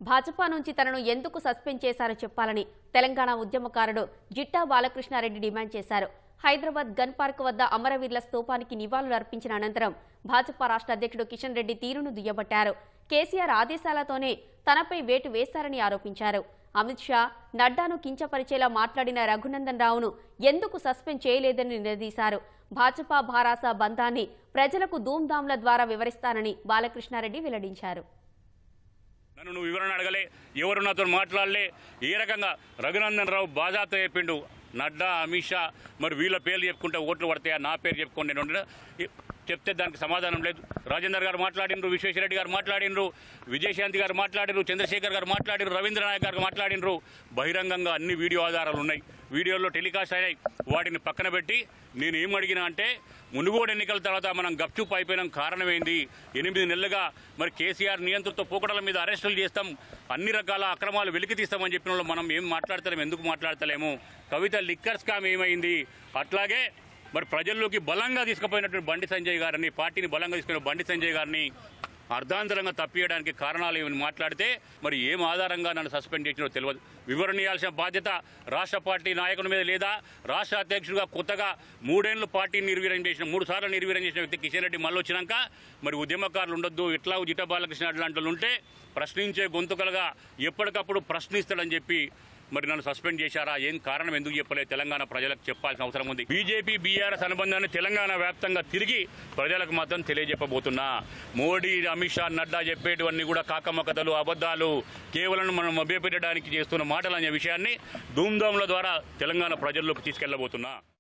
భాజపా నుంచి తనను ఎందుకు సస్పెండ్ చేశారో చెప్పాలని తెలంగాణ ఉద్యమకారుడు జిట్టా బాలకృష్ణారెడ్డి డిమాండ్ చేశారు హైదరాబాద్ గన్ పార్క్ వద్ద అమరవీరుల స్తూపానికి నివాళులు అర్పించిన అనంతరం భాజపా రాష్ట్ర అధ్యక్షుడు కిషన్ రెడ్డి తీరును దుయ్యబట్టారు కేసీఆర్ ఆదేశాలతోనే తనపై వేటు వేశారని ఆరోపించారు అమిత్ షా నడ్డాను కించపరిచేలా మాట్లాడిన రఘునందన్ రావును ఎందుకు సస్పెండ్ చేయలేదని నిలదీశారు భాజపా భారాస బంధాన్ని ప్రజలకు ధూమ్ధాంల ద్వారా వివరిస్తానని బాలకృష్ణారెడ్డి వెల్లడించారు నన్ను నువ్వు వివరణ అడగలే ఎవరు నాతో మాట్లాడలే ఏ రకంగా రఘునందన్ రావు బాజాతో చెప్పిండు నడ్డా అమిత్ షా మరి వీళ్ళ పేర్లు చెప్పుకుంటే ఓట్లు పడతాయా నా పేరు చెప్పుకోండి నేను ఉండినా, ఈ- చెప్తే దానికి సమాధానం లేదు రాజేందర్ గారు మాట్లాడినరు విశ్వేశ్వరరెడ్డి గారు మాట్లాడినరు విజయశాంతి గారు మాట్లాడినరు చంద్రశేఖర్ గారు మాట్లాడినరు రవీంద్ర నాయక్ గారు మాట్లాడినరు బహిరంగంగా అన్ని వీడియో ఆధారాలు ఉన్నాయి వీడియోల్లో టెలికాస్ట్ అయినాయి వాటిని పక్కన పెట్టి నేను ఏం అడిగినా అంటే మునుగోడు ఎన్నికల తర్వాత మనం గప్చుప్ అయిపోయినాం కారణం ఏంది ఎనిమిది నెలలుగా మరి కేసీఆర్ నియంత్రణతో పోకడల మీద అరెస్టులు చేస్తాం అన్ని రకాల అక్రమాలు వెలికి తీస్తామని చెప్పిన వాళ్ళు మనం ఏం మాట్లాడతలేము ఎందుకు మాట్లాడతలేము కవిత లిక్కర్ స్కామ్ ఏమైంది అట్లాగే మరి ప్రజల్లోకి బలంగా తీసుకుపోయినటువంటి బండి సంజయ్ గారిని పార్టీని బలంగా తీసుకున్న బండి సంజయ్ గారిని అర్ధాంతరంగా తప్పియడానికి కారణాలు ఏమని మాట్లాడితే మరి ఏం ఆధారంగా నన్ను సస్పెండ్ చేసినో తెలియదు వివరణ ఇవ్వాల్సిన బాధ్యత రాష్ట్ర పార్టీ నాయకుని మీద లేదా రాష్ట్ర అధ్యక్షుడిగా కొత్తగా మూడేళ్లు పార్టీని నిర్వీర్యం చేసిన మూడు సార్లు నిర్వీర్యం చేసిన వ్యక్తి కిషన్ రెడ్డి మళ్ళీ వచ్చినాక మరి ఉద్యమకారులు ఉండొద్దు ఇట్లా జిట్ట బాలకృష్ణ లాంటి వాళ్ళు ఉంటే ప్రశ్నించే గొంతుకలుగా ఎప్పటికప్పుడు ప్రశ్నిస్తాడని చెప్పి మరి నన్ను సస్పెండ్ చేశారా ఏం కారణం ఎందుకు చెప్పలేదు తెలంగాణ ప్రజలకు చెప్పాల్సిన అవసరం ఉంది బీజేపీ బీఆర్ఎస్ అనుబంధాన్ని తెలంగాణ వ్యాప్తంగా తిరిగి ప్రజలకు మాత్రం తెలియజెప్పబోతున్నా మోడీ అమిత్ షా నడ్డా చెప్పేటివన్నీ కూడా కాకమ్మ కథలు అబద్ధాలు కేవలం మనం మభ్యపెట్టడానికి చేస్తున్న మాటలు అనే విషయాన్ని ధూమ్ధాముల ద్వారా తెలంగాణ ప్రజల్లోకి తీసుకెళ్లబోతున్నా